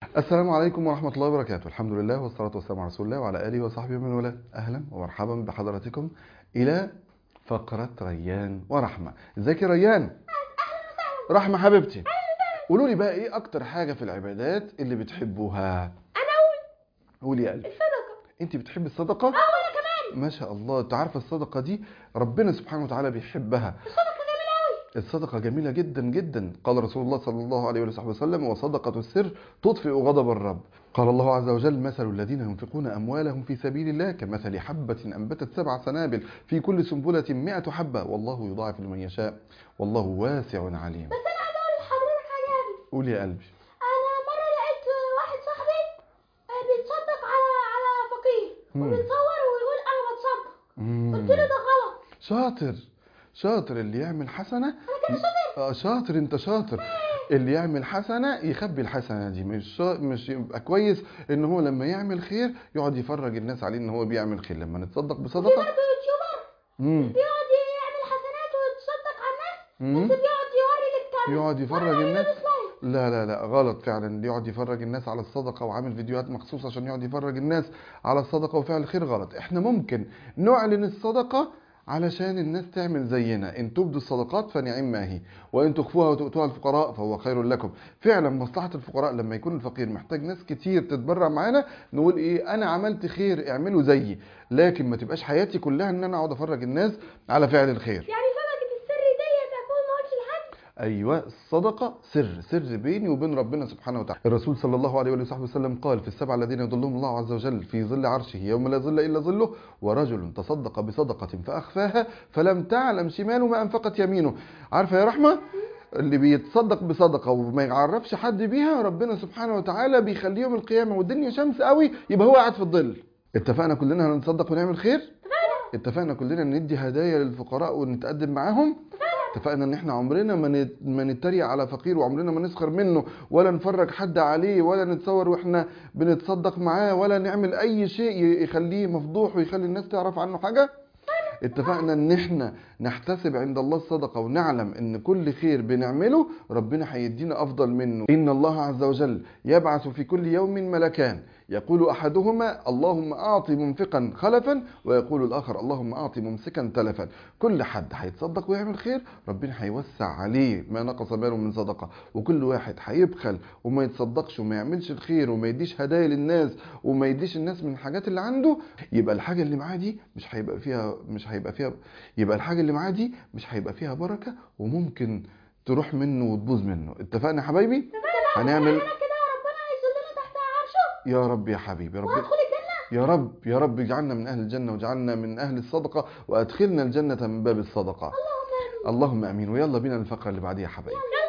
السلام عليكم ورحمة الله وبركاته الحمد لله والصلاة والسلام على رسول الله وعلى آله وصحبه ومن والاه أهلا ومرحبا بحضراتكم إلى فقرة ريان ورحمة ازيك يا ريان رحمة حبيبتي قولوا لي بقى ايه اكتر حاجة في العبادات اللي بتحبوها انا اقول قولي يا قلبي الصدقه انت بتحبي الصدقة اه وانا كمان ما شاء الله انت عارفة الصدقة دي ربنا سبحانه وتعالى بيحبها الصدقه جميله قوي الصدقة جميلة جدا جدا قال رسول الله صلى الله عليه وصحبه وسلم وصدقة السر تطفئ غضب الرب قال الله عز وجل مثل الذين ينفقون أموالهم في سبيل الله كمثل حبة أنبتت سبع سنابل في كل سنبلة مئة حبة والله يضاعف لمن يشاء والله واسع عليم بس انا عايزه اقول لحضرتك حاجه يا ابني قول يا قلبي انا مره لقيت واحد صاحبي آه، بيتصدق على على فقير مم. وبيتصور ويقول انا بتصدق مم. قلت له ده غلط شاطر شاطر اللي يعمل حسنة انا كده شاطر آه، شاطر انت شاطر اللي يعمل حسنة يخبي الحسنة دي مش شا... مش يبقى كويس ان هو لما يعمل خير يقعد يفرج الناس عليه ان هو بيعمل خير لما نتصدق في بصدقة برضه يوتيوبر مم. بيقعد يعمل حسنات ويتصدق على الناس مم. بس بيقعد يوري للكاميرا يقعد يفرج ويعمل الناس ديسلايك. لا لا لا غلط فعلا اللي يقعد يفرج الناس على الصدقة وعامل فيديوهات مخصوص عشان يقعد يفرج الناس على الصدقة وفعل الخير غلط احنا ممكن نعلن الصدقة علشان الناس تعمل زينا ان تبدوا الصدقات فنعم ما هي وان تخفوها وتؤتوها الفقراء فهو خير لكم فعلا مصلحة الفقراء لما يكون الفقير محتاج ناس كتير تتبرع معانا نقول ايه انا عملت خير اعملوا زيي لكن ما تبقاش حياتي كلها ان انا اقعد افرج الناس على فعل الخير يعني صدقه السر ديت اكون ما اقولش لحد ايوه الصدقه سر سر بيني وبين ربنا سبحانه وتعالى الرسول صلى الله عليه وصحبه وسلم قال في السبعه الذين يظلهم الله عز وجل في ظل عرشه يوم لا ظل الا ظله ورجل تصدق بصدقه فاخفاها فلم تعلم شماله ما انفقت يمينه عارفه يا رحمه اللي بيتصدق بصدقه وما يعرفش حد بيها ربنا سبحانه وتعالى بيخليه يوم القيامه والدنيا شمس قوي يبقى هو قاعد في الظل اتفقنا كلنا هنتصدق ونعمل خير اتفقنا كلنا ندي هدايا للفقراء ونتقدم معاهم اتفقنا ان احنا عمرنا ما نت- ما نتريق على فقير وعمرنا ما نسخر منه ولا نفرج حد عليه ولا نتصور واحنا بنتصدق معاه ولا نعمل اي شيء ي- يخليه مفضوح ويخلي الناس تعرف عنه حاجه اتفقنا ان احنا نحتسب عند الله الصدقه ونعلم ان كل خير بنعمله ربنا هيدينا افضل منه ان الله عز وجل يبعث في كل يوم ملكان يقول احدهما اللهم اعط منفقا خلفا ويقول الاخر اللهم اعط ممسكا تلفا كل حد هيتصدق ويعمل خير ربنا هيوسع عليه ما نقص ماله من صدقه وكل واحد هيبخل وما يتصدقش وما يعملش الخير وما يديش هدايا للناس وما يديش الناس من الحاجات اللي عنده يبقى الحاجه اللي معاه دي مش هيبقى فيها مش هيبقى فيها يبقى الحاجه اللي معاه دي مش هيبقى فيها بركه وممكن تروح منه وتبوظ منه اتفقنا يا حبايبي هنعمل انا كده ربنا يذلنا تحت عرشه يا رب يا حبيبي يا رب وهدخل الجنه يا رب يا رب اجعلنا من اهل الجنه واجعلنا من اهل الصدقه وادخلنا الجنه من باب الصدقه اللهم امين اللهم امين ويلا بينا الفقره اللي بعديها يا حبايبي يلا